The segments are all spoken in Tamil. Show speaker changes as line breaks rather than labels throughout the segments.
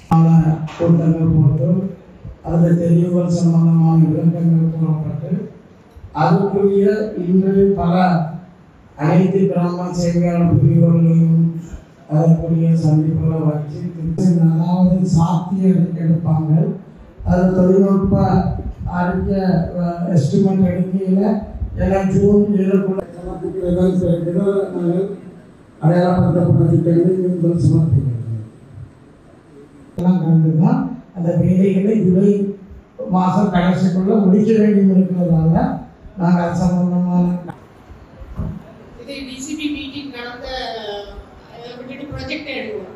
கூட்டங்கள் போட்டு அதில் தெளிவுகள் சம்பந்தமான விளக்கங்கள் கூறப்பட்டு அதுக்குரிய இன்று பல அனைத்து கிராம சேவையாளர் பிரிவுகளையும் அதற்குரிய சந்திப்புகளை வச்சு திருச்சி அதாவது சாத்திய எடுப்பாங்க அது தொழில்நுட்ப அறிக்கை எஸ்டிமேட் எடுக்கையில் எல்லாம் ஜூன் ஏழுக்குள்ள சமர்ப்பிக்கிறதா இருக்கிறதோ நாங்கள் அடையாளப்படுத்தப்பட்ட திட்டங்களை நீங்கள் சமர்ப்பிக்கிறோம் எல்லாம் கலந்து தான் அந்த வேலைகளை ஜூலை மாதம் கடைசிக்குள்ள முடிக்க வேண்டியது இருக்கிறதால நாங்கள் அது சம்பந்தமான
இது டிசிபி மீட்டிங் நடந்த அதை விட்டுட்டு ப்ரொஜெக்ட் எடுக்கணும்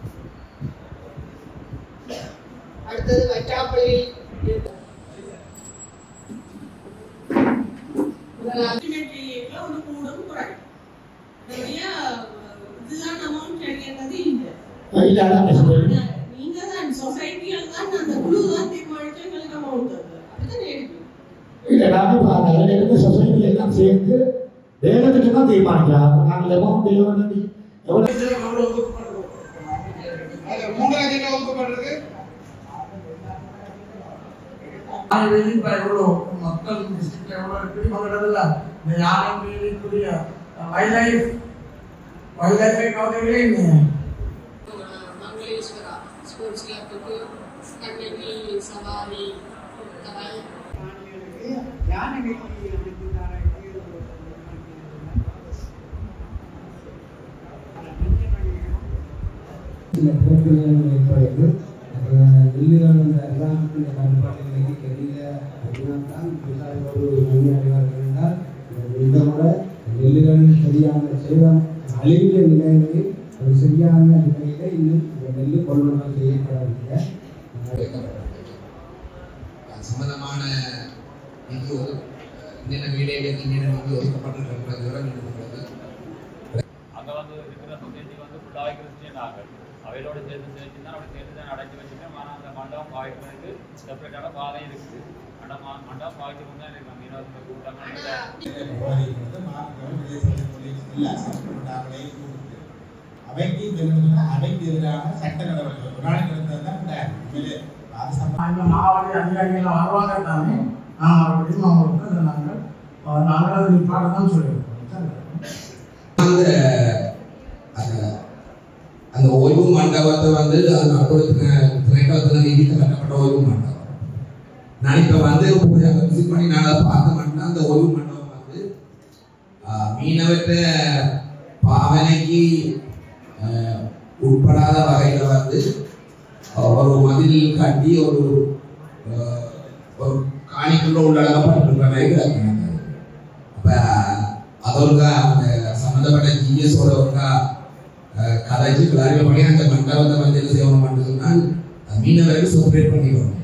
அடுத்தது வட்டாப்பள்ளி அல்டிமேட்லியில் ஒரு கூடும் குறையும் நிறைய இதுதான் அமௌண்ட் கிடைக்கிறது இல்லை
இல்லை அதான் சொல்றேன்.
நீங்க தான் சொசைட்டியில் தான் அந்த குழு தான் தீர்மானிச்சு எங்களுக்கு அமௌண்ட் தருது அப்படிதான் இருக்கு
இல்லை நாங்கள் இப்போ அதில் இருக்க சொசைட்டி எல்லாம் சேர்ந்து வேலை திட்டம் தான் தீர்மானிக்கலாம் அப்ப நாங்கள் அமௌண்ட் எவ்வளோ எவ்வளோ
மூன்றாவது என்ன ஒதுக்கப்படுறது
ஆயிரம் இப்போ எவ்வளோ மக்கள் டிஸ்ட்ரிக்ட் எவ்வளோ இருக்கு இவங்களதுல இந்த யாரும் வேலைக்குரிய வைல்ட் லைஃப் வைல்ட் லைஃபை கவலைகளே இல்லையா
மங்களேஸ்வரா ஸ்போர்ட்ஸ் கிளப்புக்கு கண்ணகி சவாரி கடல்
யானை வெட்டி அமைத்துதாரருக்கு
சில பிரச்சனைகள் ஏற்படுது அப்புறம் நெல்லுகள் அந்த அரசாங்கத்தின் கட்டுப்பாடுகளுக்கு தெரியல அப்படின்னா தான் விவசாயிகள் ஒரு நன்மை அடைவார்கள் என்றால் இந்த முறை நெல்லுகள் சரியான சேதம் அழிந்த நிலையிலே ஒரு சரியான நிலையில இன்னும் இந்த நெல் கொள்முதல் செய்யப்படவில்லை
அது சம்பந்தமான நிதி ஒது- என்னென்ன வேலைகளுக்கு என்னென்ன நிதி ஒதுக்கப்பட்டிருக்கிற விவரம் இருக்கிறது
அங்கே வந்து இருக்கிற சொசைட்டி வந்து ஃபுல்லாக கிறிஸ்டியன் ஆகும் அவையோட சேர்ந்து சேர்த்து தான் அப்படி சேர்த்து தான் அடைச்சி வச்சுட்டு ஆனால் அந்த மண்டபம் பாய்க்கிறதுக்கு செப்பரேட்டான பாதை இருக்குது அந்த ம- மண்டபம் பாய்க்கிறது தான் இருக்கு மீனவர்கள் கூட்டங்கள்
அவைக்கு எதிரான அவைக்கு எதிரான சட்ட நடவடிக்கை ஒரு நாளைக்கு நடந்தது தான் கிடையாது உண்மையிலே அது சம்பந்தமா
அந்த மாவட்ட அதிகாரிகள் வருவாங்க தானே நான் மறுபடியும் அவங்களுக்கு அதை நாங்கள் அஹ், நாங்கள் அது நிப்பாட தான் சொல்லியிருக்கோம் சரி.
அந்த அந்த- அந்த ஓய்வு மண்டபத்தை வந்து அது நடுவத்துக்கு திரைக்களத்தில் நிதி கட்டப்பட்ட ஓய்வு மண்டபம் நான் இப்போ வந்து போய் அங்கே விசிட் பண்ணி நான் அதை பார்த்த மாட்டேன் அந்த ஓய்வு மண்டபம் வந்து ஆஹ், மீனவற்ற பாவனைக்கு ஆஹ், உட்படாத வகையில் வந்து ஆஹ், ஒரு மதில் கட்டி ஒரு ஆஹ், ஒரு காணிக்குள்ள உள்ளடக்கப்பட்டிருக்கிற மாதிரி கிடக்குறாங்க அப்ப அதொருக்கா அந்த சம்பந்தப்பட்ட ஜிஎஸோட ஒருக்கா அஹ், கதைச்சு கிளாரிஃபை பண்ணி அந்த மண்டபத்தை வந்து என்ன செய்யணும் சொன்னால் மீனவர்கள் செப்பரேட் பண்ணிக்கணும்